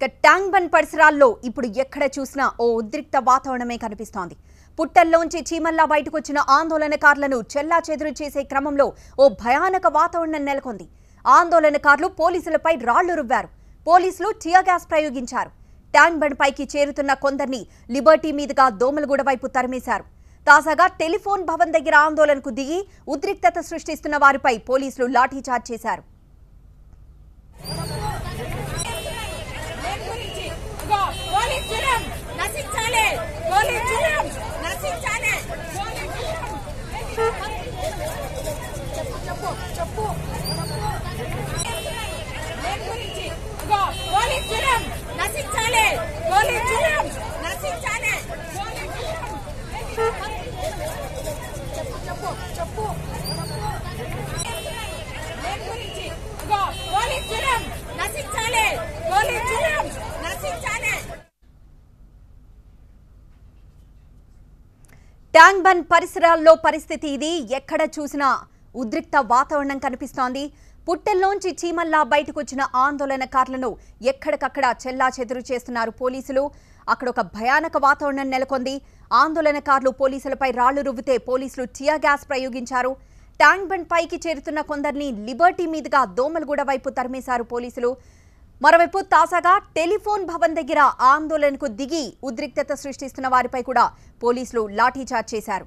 ఇక tank bund పరిసరాల్లో ఇప్పుడు ఎక్కడ చూసినా ఓ ఉద్రిక్త వాతావరణమే కనిపిస్తోంది పుట్టల్లోంచి చీమల్లా బయటకు వచ్చిన ఆందోళనకారులను చెల్లా చెదురు చేసే క్రమంలో ఓ భయానక వాతావరణం నెలకొంది ఆందోళనకారులు పోలీసులపై రాళ్లు రువ్వారు పోలీసులు టియర్ గ్యాస్ ప్రయోగించారు ట్యాంక్ బండ్ పైకి చేరుతున్న కొందరిని లిబర్టీ మీదుగా దోమలగూడ వైపు తరిమేశారు తాజాగా టెలిఫోన్ భవన్ దగ్గర ఆందోళనకు దిగి ఉద్రిక్తత సృష్టిస్తున్న వారిపై పోలీసులు లాఠీచార్జ్ చేశారు ఇగో, పోలీస్ జురం నశించాలి పోలీస్ జురం నశించాలి పోలీస్ జురం. చెప్పు చెప్పు చెప్పు దేని గురించి? ఇగో, పోలీస్ జురం నశించాలి పోలీస్ జురం నశించాలి పోలీస్ జురం. చెప్పు చెప్పు చెప్పు దేని గురించి? ఇగో, పోలీస్ జురం నశించాలి పోలీస్ జురం నశించాలి ట్యాంక్ బండ్ పరిసరాల్లో పరిస్థితి ఇది ఎక్కడ చూసినా ఉద్రిక్త వాతావరణం కనిపిస్తోంది పుట్టెల్లోంచి చీమల్లా బయటకు వచ్చిన ఆందోళనకారులను ఎక్కడికక్కడ చెల్లా చెదురు చేస్తున్నారు పోలీసులు అక్కడ ఒక భయానక వాతావరణం నెలకొంది ఆందోళనకారులు పోలీసులపై రాళ్లు రువ్వితే పోలీసులు టియర్ గ్యాస్ ప్రయోగించారు ట్యాంక్ బండ్ పైకి చేరుతున్న కొందరిని లిబర్టీ మీదుగా దోమలగూడ వైపు తరిమేశారు పోలీసులు మరోవైపు తాజాగా టెలిఫోన్ భవన్ దగ్గర ఆందోళనకు దిగి ఉద్రిక్తత సృష్టిస్తున్న వారిపై కూడా పోలీసులు లాఠీచార్జ్ చేశారు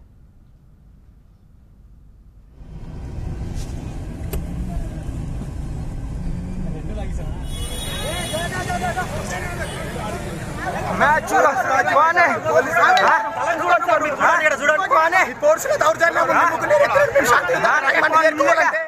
మ్యాచ్ చూడ కौन है చూడండి कौन है పోర్సుల దౌర్జన్యం ఉంది. ముగ్గురు ఎక్కడ మీరు శాంతి రాయమండ్రి చేరుకోవాలంటే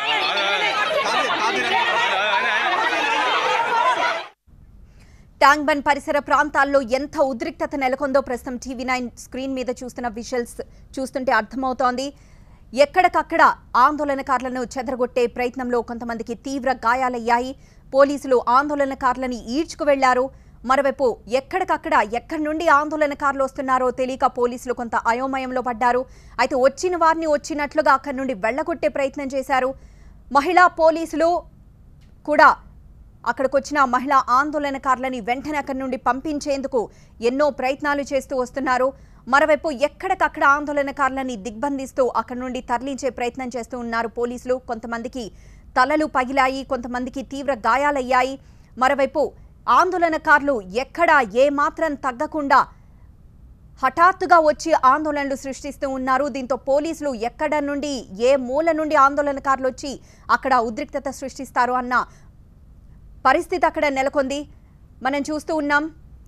ట్యాంక్ బండ్ పరిసర ప్రాంతాల్లో ఎంత ఉద్రిక్తత నెలకొందో ప్రస్తుతం టీవీ నైన్ స్క్రీన్ మీద చూస్తున్న విజువల్స్ చూస్తుంటే అర్థమవుతోంది ఎక్కడికక్కడ ఆందోళనకారులను చెదరగొట్టే ప్రయత్నంలో కొంతమందికి తీవ్ర గాయాలయ్యాయి పోలీసులు ఆందోళనకారులని ఈడ్చుకు వెళ్లారు మరోవైపు ఎక్కడికక్కడ ఎక్కడి నుండి ఆందోళనకారులు వస్తున్నారో తెలియక పోలీసులు కొంత అయోమయంలో పడ్డారు అయితే వచ్చిన వారిని వచ్చినట్లుగా అక్కడి నుండి వెళ్లగొట్టే ప్రయత్నం చేశారు మహిళా పోలీసులు కూడా అక్కడికి వచ్చిన మహిళా ఆందోళనకారులని వెంటనే అక్కడి నుండి పంపించేందుకు ఎన్నో ప్రయత్నాలు చేస్తూ వస్తున్నారు మరోవైపు ఎక్కడికక్కడ ఆందోళనకారులని దిగ్బంధిస్తూ అక్కడి నుండి తరలించే ప్రయత్నం చేస్తూ ఉన్నారు పోలీసులు కొంతమందికి తలలు పగిలాయి కొంతమందికి తీవ్ర గాయాలయ్యాయి మరోవైపు ఆందోళనకారులు ఎక్కడ ఏ మాత్రం తగ్గకుండా హఠాత్తుగా వచ్చి ఆందోళనలు సృష్టిస్తూ ఉన్నారు దీంతో పోలీసులు ఎక్కడ నుండి ఏ మూల నుండి ఆందోళనకారులు వచ్చి అక్కడ ఉద్రిక్తత సృష్టిస్తారు అన్న పరిస్థితి అక్కడ నెలకొంది మనం చూస్తూ ఉన్నాం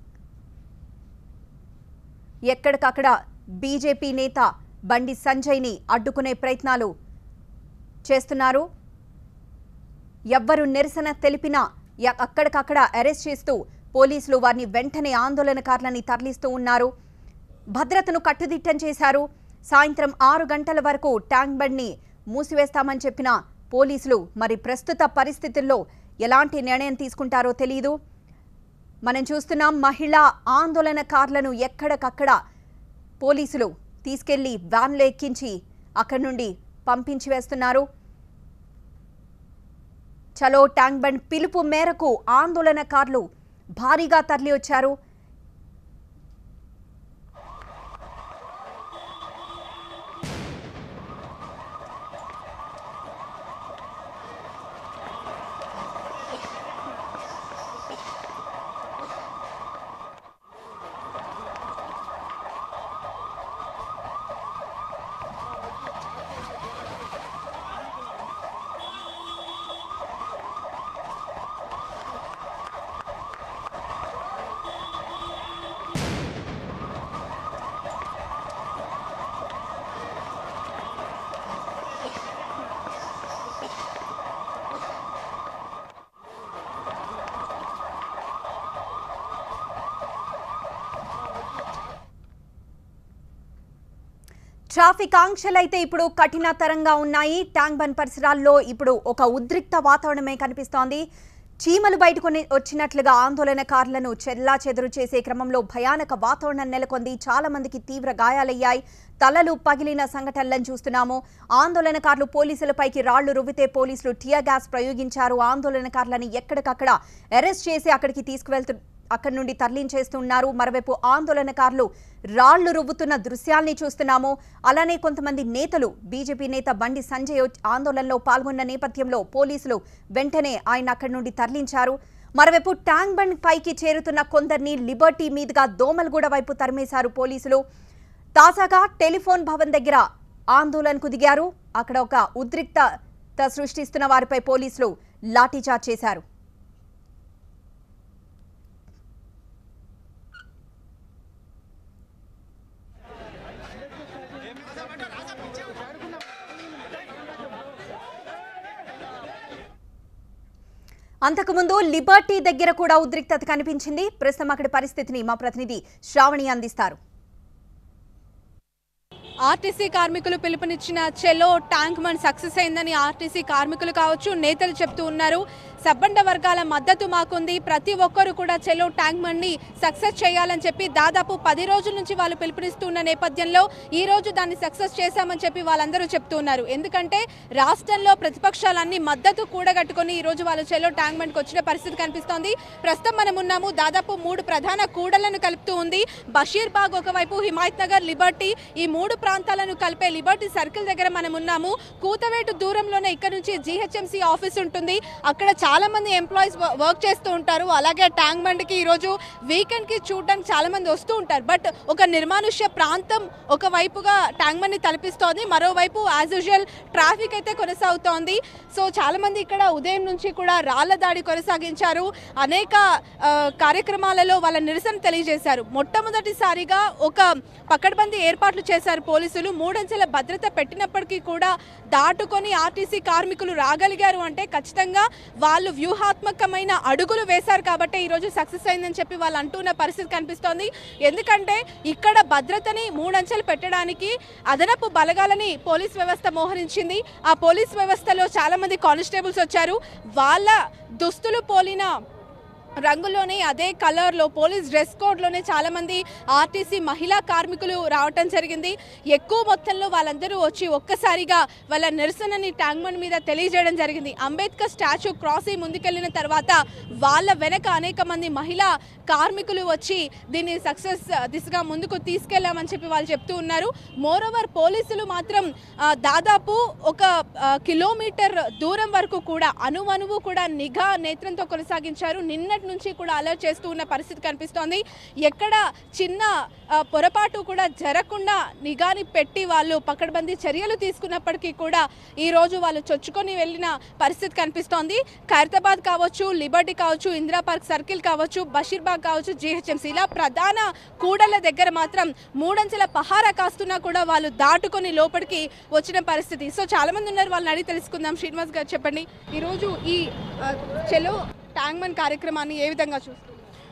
ఎక్కడికక్కడ బీజేపీ నేత బండి సంజయ్ని అడ్డుకునే ప్రయత్నాలు చేస్తున్నారు ఎవ్వరు నిరసన తెలిపినా య- అక్కడికక్కడ అరెస్ట్ చేస్తూ పోలీసులు వారిని వెంటనే ఆందోళనకారులని తరలిస్తూ ఉన్నారు భద్రతను కట్టుదిట్టం చేశారు సాయంత్రం ఆరు గంటల వరకు ట్యాంక్ బండ్ని మూసివేస్తామని చెప్పిన పోలీసులు మరి ప్రస్తుత పరిస్థితుల్లో ఎలాంటి నిర్ణయం తీసుకుంటారో తెలియదు మనం చూస్తున్నాం మహిళా ఆందోళనకారులను ఎక్కడికక్కడ పోలీసులు తీసుకెళ్లి వ్యాన్లో ఎక్కించి అక్కడి నుండి పంపించి వేస్తున్నారు చలో ట్యాంక్ బండ్ పిలుపు మేరకు ఆందోళనకారులు భారీగా తరలి వచ్చారు ట్రాఫిక్ ఆంక్షలైతే ఇప్పుడు కఠినతరంగా ఉన్నాయి ట్యాంక్ బండ్ పరిసరాల్లో ఇప్పుడు ఒక ఉద్రిక్త వాతావరణమే కనిపిస్తోంది చీమలు బయటకు వచ్చినట్లుగా ఆందోళనకారులను చెల్లా చెదురు చేసే క్రమంలో భయానక వాతావరణం నెలకొంది చాలా మందికి తీవ్ర గాయాలయ్యాయి తలలు పగిలిన సంఘటనలను చూస్తున్నాము ఆందోళనకారులు పోలీసులపైకి రాళ్లు రువ్వితే పోలీసులు టియర్ గ్యాస్ ప్రయోగించారు ఆందోళనకారులను ఎక్కడికక్కడ అరెస్ట్ చేసి అక్కడికి తీసుకువెళ్తు అక్కడి నుండి తరలించేస్తున్నారు మరోవైపు ఆందోళనకారులు రాళ్లు రువ్వుతున్న దృశ్యాల్ని చూస్తున్నాము అలానే కొంతమంది నేతలు బీజేపీ నేత బండి సంజయ్ ఆందోళనలో పాల్గొన్న నేపథ్యంలో పోలీసులు వెంటనే ఆయన అక్కడి నుండి తరలించారు మరోవైపు ట్యాంక్ బండ్ పైకి చేరుతున్న కొందరిని లిబర్టీ మీదుగా దోమలగూడ వైపు తరిమేశారు పోలీసులు తాజాగా టెలిఫోన్ భవన్ దగ్గర ఆందోళనకు దిగారు అక్కడ ఒక ఉద్రిక్తత సృష్టిస్తున్న వారిపై పోలీసులు లాఠీచార్జ్ చేశారు అంతకుముందు లిబర్టీ దగ్గర కూడా ఉద్రిక్తత కనిపించింది ప్రస్తుతం అక్కడి పరిస్థితిని మా ప్రతినిధి శ్రావణి అందిస్తారు ఆర్టీసీ కార్మికులు పిలుపునిచ్చిన చెలో ట్యాంక్ మన్ సక్సెస్ అయిందని ఆర్టీసీ కార్మికులు కావచ్చు నేతలు చెప్తూ ఉన్నారు సబ్బండ వర్గాల మద్దతు మాకుంది ప్రతి ఒక్కరు కూడా చెలో ట్యాంక్ మన్ ని సక్సెస్ చేయాలని చెప్పి దాదాపు పది రోజుల నుంచి వాళ్ళు పిలుపునిస్తున్న నేపథ్యంలో ఈ రోజు దాన్ని సక్సెస్ చేశామని చెప్పి వాళ్ళందరూ చెప్తూ ఉన్నారు ఎందుకంటే రాష్ట్రంలో ప్రతిపక్షాలన్నీ మద్దతు కూడగట్టుకొని ఈ రోజు వాళ్ళు చెలో ట్యాంక్ బండ్కి వచ్చిన పరిస్థితి కనిపిస్తోంది ప్రస్తుతం మనం ఉన్నాము దాదాపు మూడు ప్రధాన కూడలను కలుపుతూ ఉంది బషీర్ బాగ్ ఒకవైపు హిమాయత్ నగర్ లిబర్టీ ఈ మూడు ప్రాంతాలను కలిపే లిబర్టీ సర్కిల్ దగ్గర మనం ఉన్నాము కూతవేటు దూరంలోనే ఇక్కడ నుంచి జీహెచ్ఎంసీ ఆఫీస్ ఉంటుంది అక్కడ చాలా మంది ఎంప్లాయీస్ వర్క్ చేస్తూ ఉంటారు అలాగే ట్యాంక్ బండ్కి ఈరోజు వీకెండ్ కి చూడడానికి చాలా మంది వస్తూ ఉంటారు బట్ ఒక నిర్మానుష్య ప్రాంతం ఒకవైపుగా ట్యాంక్ బండ్ని తలపిస్తోంది మరోవైపు యాజ్ యూజువల్ ట్రాఫిక్ అయితే కొనసాగుతోంది సో చాలా మంది ఇక్కడ ఉదయం నుంచి కూడా రాళ్ల దాడి కొనసాగించారు అనేక ఆ, కార్యక్రమాలలో వాళ్ళ నిరసన తెలియజేశారు మొట్టమొదటిసారిగా ఒక పకడ్బందీ ఏర్పాట్లు చేశారు పోలీసులు మూడంచెల భద్రత పెట్టినప్పటికీ కూడా దాటుకొని ఆర్టీసీ కార్మికులు రాగలిగారు అంటే ఖచ్చితంగా వాళ్ళు వ్యూహాత్మకమైన అడుగులు వేశారు కాబట్టి ఈరోజు సక్సెస్ అయిందని చెప్పి వాళ్ళు అంటున్న పరిస్థితి కనిపిస్తోంది ఎందుకంటే ఇక్కడ భద్రతని మూడంచెలు పెట్టడానికి అదనపు బలగాలని పోలీస్ వ్యవస్థ మోహరించింది ఆ పోలీస్ వ్యవస్థలో చాలా మంది కానిస్టేబుల్స్ వచ్చారు వాళ్ళ దుస్తులు పోలిన రంగులోనే అదే కలర్లో పోలీస్ డ్రెస్ కోడ్లోనే చాలా మంది ఆర్టీసీ మహిళా కార్మికులు రావటం జరిగింది ఎక్కువ మొత్తంలో వాళ్ళందరూ వచ్చి ఒక్కసారిగా వాళ్ళ నిరసనని ట్యాంక్ బండ్ మీద తెలియజేయడం జరిగింది అంబేద్కర్ స్టాచ్యూ క్రాస్ అయి ముందుకెళ్లిన తర్వాత వాళ్ళ వెనక అనేక మంది మహిళా కార్మికులు వచ్చి దీన్ని సక్సెస్ దిశగా ముందుకు తీసుకెళ్లామని చెప్పి వాళ్ళు చెప్తూ ఉన్నారు మోరోవర్ పోలీసులు మాత్రం ఆ, దాదాపు ఒక ఆ, కిలోమీటర్ దూరం వరకు కూడా అణువణువు కూడా నిఘా నేత్రంతో కొనసాగించారు నిన్నటి నుంచి కూడా అలర్ట్ చేస్తూ ఉన్న పరిస్థితి కనిపిస్తోంది ఎక్కడ చిన్న ఆ, పొరపాటు కూడా జరగకుండా నిఘాని పెట్టి వాళ్ళు పకడ్బందీ చర్యలు తీసుకున్నప్పటికీ కూడా ఈ రోజు వాళ్ళు చొచ్చుకొని వెళ్ళిన పరిస్థితి కనిపిస్తోంది ఖైరతాబాద్ కావచ్చు లిబర్టీ కావచ్చు ఇందిరా పార్క్ సర్కిల్ కావచ్చు బషీర్బాగ్ కావచ్చు జీహెచ్ఎంసీ ఇలా ప్రధాన కూడల దగ్గర మాత్రం మూడంచెల పహారా కాస్తున్నా కూడా వాళ్ళు దాటుకొని లోపలికి వచ్చిన పరిస్థితి సో చాలా మంది ఉన్నారు వాళ్ళని అడిగి తెలుసుకుందాం శ్రీనివాస్ గారు చెప్పండి ఈరోజు ఈ ఆ, చెలో ట్యాంక్మన్ కార్యక్రమాన్ని ఏ విధంగా చూస్తారు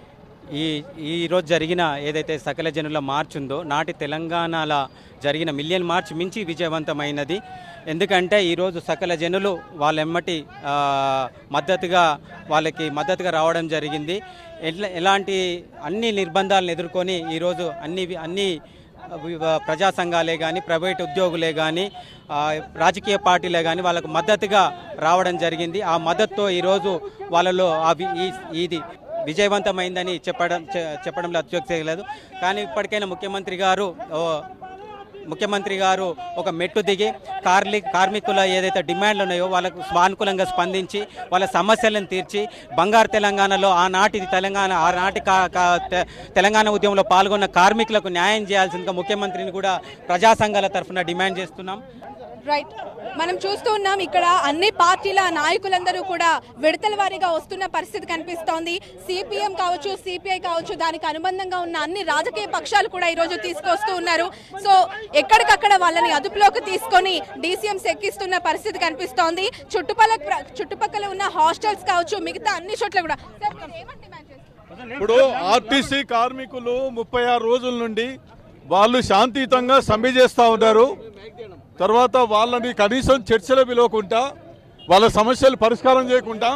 ఈ ఈ రోజు జరిగిన ఏదైతే సకల జనుల మార్చ్ ఉందో నాటి తెలంగాణలో జరిగిన మిలియన్ మార్చ్ మించి విజయవంతమైనది ఎందుకంటే ఈరోజు సకల జనులు వాళ్ళ ఎమ్మటి ఆ, మద్దతుగా వాళ్ళకి మద్దతుగా రావడం జరిగింది ఎట్లా ఎలాంటి అన్ని నిర్బంధాలను ఎదుర్కొని ఈరోజు అన్ని అన్ని వివ- ప్రజా సంఘాలే కానీ ప్రైవేట్ ఉద్యోగులే కానీ ఆ, రాజకీయ పార్టీలే కానీ వాళ్ళకు మద్దతుగా రావడం జరిగింది ఆ మద్దతుతో ఈరోజు వాళ్ళలో ఆ వి- ఈ ఇది విజయవంతమైందని చెప్పడం చె- చెప్పడంలో అత్యోక్తి లేదు కానీ ఇప్పటికైనా ముఖ్యమంత్రి గారు ఓ, ముఖ్యమంత్రి గారు ఒక మెట్టు దిగి కార్మి కార్మికుల ఏదైతే డిమాండ్లు ఉన్నాయో వాళ్ళకు సానుకూలంగా స్పందించి వాళ్ళ సమస్యలను తీర్చి బంగారు తెలంగాణలో ఆనాటి తెలంగాణ ఆనాటి కా- కా- తె- తెలంగాణ ఉద్యమంలో పాల్గొన్న కార్మికులకు న్యాయం చేయాల్సిందిగా ముఖ్యమంత్రిని కూడా ప్రజా సంఘాల తరఫున డిమాండ్ చేస్తున్నాం రైట్ మనం చూస్తూ ఉన్నాం ఇక్కడ అన్ని పార్టీల నాయకులందరూ కూడా విడతల వారీగా వస్తున్న పరిస్థితి కనిపిస్తోంది సిపిఎం కావచ్చు సిపిఐ కావచ్చు దానికి అనుబంధంగా ఉన్న అన్ని రాజకీయ పక్షాలు కూడా ఈ రోజు తీసుకొస్తూ ఉన్నారు సో ఎక్కడికక్కడ వాళ్ళని అదుపులోకి తీసుకొని డీసీఎం ఎక్కిస్తున్న పరిస్థితి కనిపిస్తోంది చుట్టుపక్కల చుట్టుపక్కల ఉన్న హాస్టల్స్ కావచ్చు మిగతా అన్ని చోట్ల కూడా సార్, మీరు ఏమని demand చేస్తున్నారు? ఇప్పుడు ఆర్టీసీ కార్మికులు ముప్పై ఆరు రోజుల నుండి వాళ్ళు శాంతియుతంగా సమ్మె చేస్తూ ఉన్నారు తర్వాత వాళ్ళని కనీసం చర్చలు పిలవకుండా వాళ్ళ సమస్యలు పరిష్కారం చేయకుండా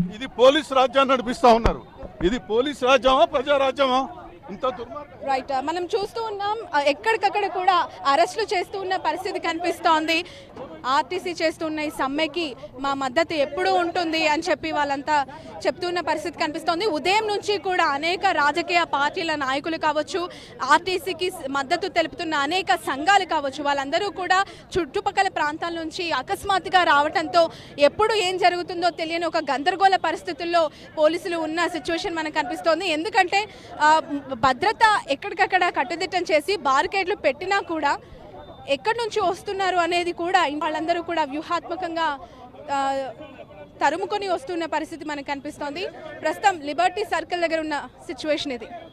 ఇది పోలీస్ రాజ్యాన్ని నడిపిస్తా ఉన్నారు ఇది పోలీస్ రాజ్యమా ప్రజారాజ్యమా ఇంత దుర్మార్గం రైట్ మనం చూస్తూ ఉన్నాం ఆ, ఎక్కడికక్కడ కూడా అరెస్టులు చేస్తూ ఉన్న పరిస్థితి కనిపిస్తోంది ఆర్టీసీ చేస్తున్న ఈ సమ్మెకి మా మద్దతు ఎప్పుడూ ఉంటుంది అని చెప్పి వాళ్ళంతా చెప్తున్న పరిస్థితి కనిపిస్తోంది ఉదయం నుంచి కూడా అనేక రాజకీయ పార్టీల నాయకులు కావచ్చు ఆర్టీసీకి మద్దతు తెలుపుతున్న అనేక సంఘాలు కావచ్చు వాళ్ళందరూ కూడా చుట్టుపక్కల ప్రాంతాల నుంచి అకస్మాత్తుగా రావడంతో ఎప్పుడు ఏం జరుగుతుందో తెలియని ఒక గందరగోళ పరిస్థితుల్లో పోలీసులు ఉన్న సిచ్యువేషన్ మనకు కనిపిస్తోంది ఎందుకంటే ఆ, భద్రత ఎక్కడికక్కడ కట్టుదిట్టం చేసి బారికేడ్లు పెట్టినా కూడా ఎక్కడి నుంచి వస్తున్నారు అనేది కూడా వాళ్ళందరూ కూడా వ్యూహాత్మకంగా ఆ, తరుముకొని వస్తున్న పరిస్థితి మనకు కనిపిస్తోంది ప్రస్తుతం లిబర్టీ సర్కిల్ దగ్గర ఉన్న సిచ్యువేషన్ ఇది